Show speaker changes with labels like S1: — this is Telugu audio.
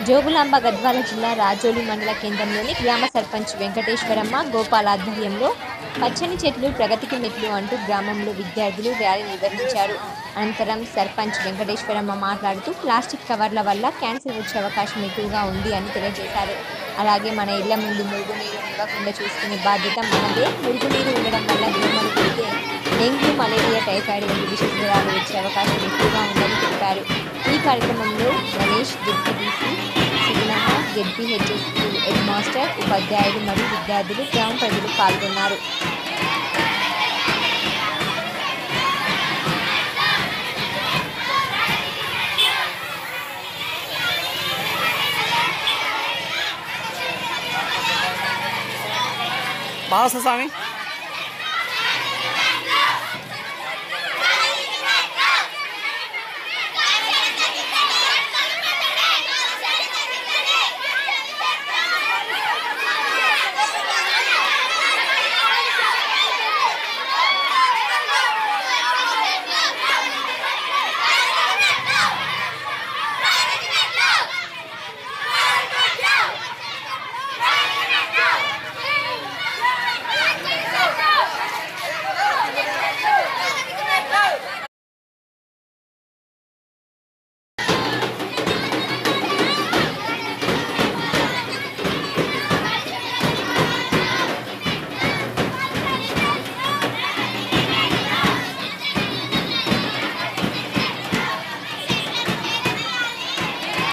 S1: జోగులాంబ గద్వాల జిల్లా రాజోలి మండల కేంద్రంలోని గ్రామ సర్పంచ్ వెంకటేశ్వరమ్మ గోపాల్ ఆధ్వర్యంలో పచ్చని చెట్లు ప్రగతికి మెట్లు అంటూ గ్రామంలో విద్యార్థులు ర్యాలీ నిర్వహించారు అనంతరం సర్పంచ్ వెంకటేశ్వరమ్మ మాట్లాడుతూ ప్లాస్టిక్ కవర్ల వల్ల క్యాన్సర్ వచ్చే అవకాశం ఎక్కువగా ఉంది అని తెలియజేశారు అలాగే మన ఇళ్ల ముందు మురుగునీరు నివ్వకుండా చూసుకునే బాధ్యత మనదే మురుగునీరు ఉండడం వల్ల దోమలు పెరిగే డెంగ్యూ మలేరియా టైఫాయిడ్ వంటి విష జ్వరాలు వచ్చే అవకాశం ఎక్కువగా ఉందని తెలిపారు ఈ కార్యక్రమంలో Ganesh ZPTC Sugunamma ZPHS school head master ఉపాధ్యాయులు మరియు విద్యార్థులు గ్రామ ప్రజలు పాల్గొన్నారు
S2: బాగా వస్తుంది స్వామి